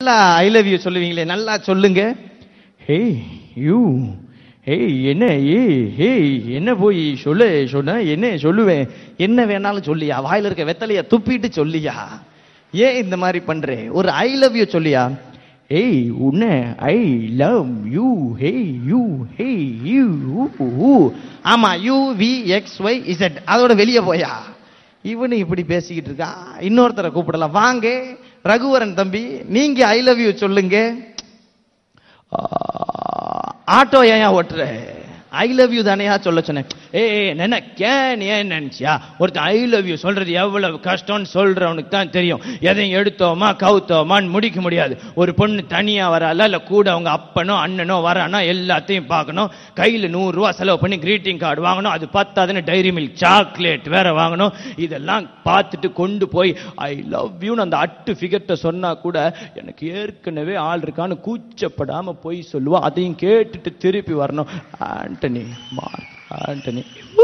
நல்லா ஐ love you சொல்லுவீங்களே நல்லா சொல்லுங்க ஹே யூ ஏய் என்ன ஏய் ஏய் என்ன போய் சொல்லு சொன்ன என்ன சொல்லுவேன் என்ன வேணாலும் சொல்லியா வாயில இருக்க வெத்தலைய துப்பிட்டு சொல்லியா ஏன் இந்த மாதிரி பண்றே ஒரு ஐ லவ் யூ சொல்லியா ஏய் உன்ன I love you hey you hey you ஆமா U V X Y Z அதோட வெளியே போயா இவனு இப்படி பேசிக்கிட்டு இருக்கா இன்னொருத்தரை கூப்பிடலாம் வாங்க ரகுவரன் தம்பி நீங்க ஐ லவ் யூ சொல்லுங்க ஆ, ஆட்டோ ஏன் ஓட்டுற ஐ லவ் யூ தானேயா சொல்ல சொன்னேன் ஏய் நினைக்கேன் ஏன் நினைச்சியா ஒருத்தன் ஐ லவ் யூ சொல்றது எவ்வளவு கஷ்டம்னு சொல்றவனுக்கு தான் தெரியும் எதையும் எடுத்தோமா கவுத்தோமான்னு முடிக்க முடியாது ஒரு பொண்ணு தனியா வரால இல்ல கூட அவங்க அப்பனோ அண்ணனோ வரானோ எல்லாத்தையும் பார்க்கணும் கையில நூறு ரூபா செலவு பண்ணி greeting கார்டு வாங்கணும் அது பத்தாதுன்னு டைரி மில்க் சாக்லேட் வேற வாங்கணும் இதெல்லாம் பார்த்துட்டு கொண்டு போய் ஐ லவ் யூன்னு அந்த அட்டு ஃபிகர்ட்ட சொன்னா கூட எனக்கு ஏற்கனவே ஆள் இருக்கான்னு கூச்சப்படாம போய் சொல்லுவா அதையும் கேட்டுட்டு திருப்பி வரணும் ஆண்டனி மார்க் ஆண்டனி ஊ.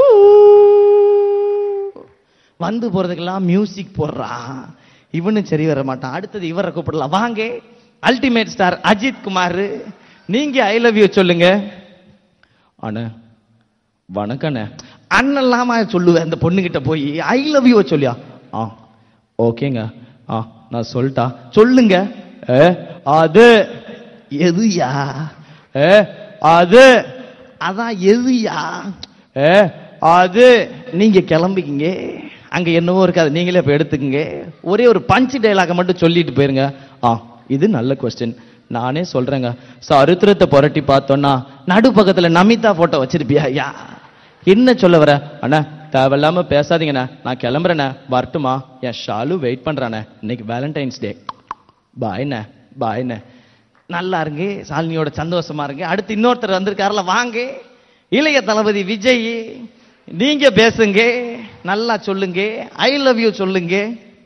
வந்து போறதுக்கெல்லாம் மியூசிக் போடுறான் இவனும் சரி வர மாட்டான் அடுத்தது இவரை கூப்பிடலாம் வாங்க அல்டிமேட் ஸ்டார் அஜித் குமார் நீங்க ஐ லவ் யூ சொல்லுங்க அண்ணே வணக்கண்ணே அண்ணன்லாமா சொல்லுவேன் அந்த பொண்ணுகிட்ட போய் ஐ லவ் யூ சொல்லியா ஆ ஓகேங்க ஆ நான் சொல்லிட்டா சொல்லுங்க ஏ அது எதுயா ஏ அது அதான் எதுயா ஏ அது நீங்க கிளம்பிக்கிங்க அங்க என்னவோ இருக்காது நீங்களே இப்ப எடுத்துக்கங்க ஒரே ஒரு பஞ்ச் டைலாக மட்டும் சொல்லிட்டு போயிருங்க ஆ இது நல்ல கொஸ்டின் நானே சொல்றேங்க சரித்திரத்தை புரட்டி பார்த்தோன்னா நடு பக்கத்துல நமிதா போட்டோ வச்சிருப்பியா ஐயா என்ன சொல்ல வர அண்ணா தேவையில்லாம பேசாதீங்கண்ணா நான் கிளம்புறேண்ணே வரட்டுமா என் ஷாலு வெயிட் பண்றானே இன்னைக்கு வேலண்டைன்ஸ் டே பாய்ண்ணே பாய்ண்ணே நல்லா இருங்க சாலினியோட சந்தோஷமா இருங்க அடுத்து இன்னொருத்தர் வந்திருக்காருல வாங்க இளைய தளபதி விஜய் நீங்க பேசுங்க நல்லா சொல்லுங்க ஐ லவ் யூ சொல்லுங்க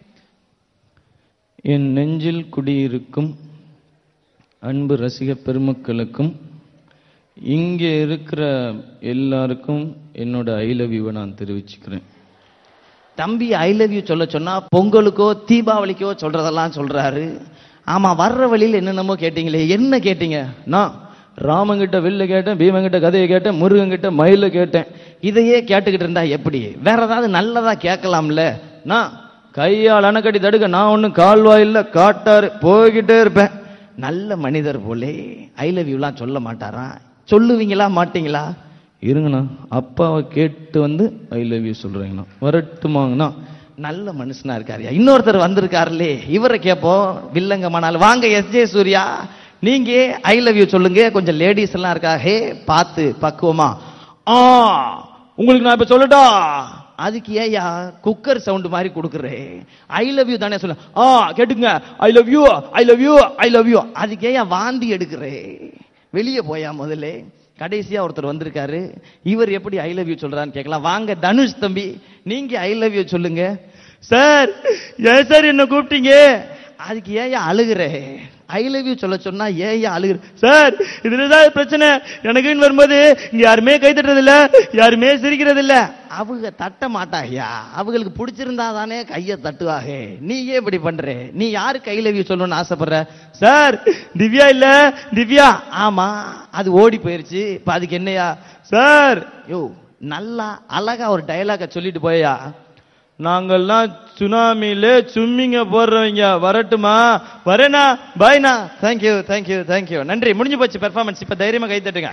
என் நெஞ்சில் குடியிருக்கும் அன்பு ரசிக பெருமக்களுக்கும் இங்கே இருக்கிற எல்லாருக்கும் என்னோட ஐ லவ் யூவை நான் தெரிவிச்சுக்கிறேன் தம்பி ஐ லவ் யூ சொல்ல சொன்னா பொங்கலுக்கோ தீபாவளிக்கோ சொல்றதெல்லாம் சொல்றாரு ஆமா வர்ற வழியில் என்னென்னமோ கேட்டீங்களே என்ன கேட்டீங்க நான் ராமங்கிட்ட வில்ல கேட்டேன் பீமங்கிட்ட கதையை கேட்டேன் முருகங்கிட்ட மயில கேட்டேன் இதையே கேட்டுக்கிட்டு இருந்தா எப்படி வேற ஏதாவது நல்லதா கேட்கலாம்ல நான் கையால் அணைக்கடி தடுக்க நான் ஒன்றும் கால்வாயில்ல காட்டாரு போய்கிட்டே இருப்பேன் நல்ல மனிதர் போலே ஐ லவ் யூலாம் சொல்ல மாட்டாரா சொல்லுவீங்களா மாட்டீங்களா இருங்கண்ணா அப்பாவை கேட்டு வந்து ஐ லவ் யூ சொல்றீங்கண்ணா வரட்டுமாங்கண்ணா நல்ல மனுஷனா இருக்காருயா இன்னொருத்தர் வந்திருக்காருலே இவரை கேட்போம் வில்லங்கமானால் வாங்க எஸ் ஜே சூர்யா நீங்க ஐ லவ் யூ சொல்லுங்க கொஞ்சம் லேடிஸ் எல்லாம் இருக்கா ஹே பார்த்து பக்குவமா ஆ உங்களுக்கு நான் இப்ப சொல்லட்டா அதுக்கு ஏயா குக்கர் சவுண்ட் மாதிரி கொடுக்குறே ஐ லவ் யூ தானே சொல்ல ஆ கேட்டுங்க I love you I love you I love you அதுக்கு ஏயா வாந்தி எடுக்கிறே வெளியே போயா முதல்ல கடைசியா ஒருத்தர் வந்திருக்காரு இவர் எப்படி ஐ லவ் யூ சொல்றான்னு கேட்கலாம் வாங்க தனுஷ் தம்பி நீங்க ஐ லவ் யூ சொல்லுங்க சார் ஏன் சார் என்ன கூப்பிட்டீங்க அதுக்கு ஏன் அழுகுற ஐ லவ் யூ சொல்ல சொன்னா ஏன் அழுகுற சார் இதுலதான் பிரச்சனை எனக்குன்னு வரும்போது இங்க யாருமே கை தட்டுறது இல்ல யாருமே சிரிக்கிறது இல்ல அவங்க தட்ட மாட்டாயா அவங்களுக்கு பிடிச்சிருந்தா தானே கைய தட்டுவாக நீ ஏன் இப்படி பண்ற நீ யாரு கை லவ் யூ சொல்லணும்னு ஆசைப்படுற சார் திவ்யா இல்ல திவ்யா ஆமா அது ஓடி போயிருச்சு இப்ப அதுக்கு என்னையா சார் யோ நல்லா அழகா ஒரு டயலாக சொல்லிட்டு போயா நாங்கெல்லாம் சுனாமியில சும்மிங்க போடுறவங்க வரட்டுமா வரேனா பாய்னா தேங்க்யூ தேங்க்யூ தேங்க்யூ நன்றி முடிஞ்சு போச்சு பெர்ஃபார்மன்ஸ் இப்ப தைரியமா கை தட்டுங்க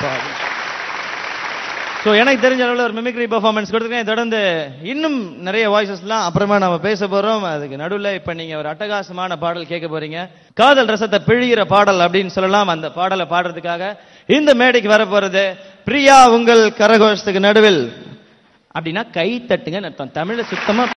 ஸோ எனக்கு தெரிஞ்ச அளவில் ஒரு மிமிக்ரி பெர்ஃபார்மன்ஸ் கொடுத்துருக்கேன் தொடர்ந்து இன்னும் நிறைய வாய்ஸஸ்லாம் அப்புறமா நம்ம பேச போறோம் அதுக்கு நடுவில் இப்போ நீங்க ஒரு அட்டகாசமான பாடல் கேட்க போறீங்க காதல் ரசத்தை பிழிகிற பாடல் அப்படின்னு சொல்லலாம் அந்த பாடலை பாடுறதுக்காக இந்த மேடைக்கு வர போறது பிரியா உங்கள் கரகோஷத்துக்கு நடுவில் அப்படின்னா கை தட்டுங்க அர்த்தம் தமிழை சுத்தமா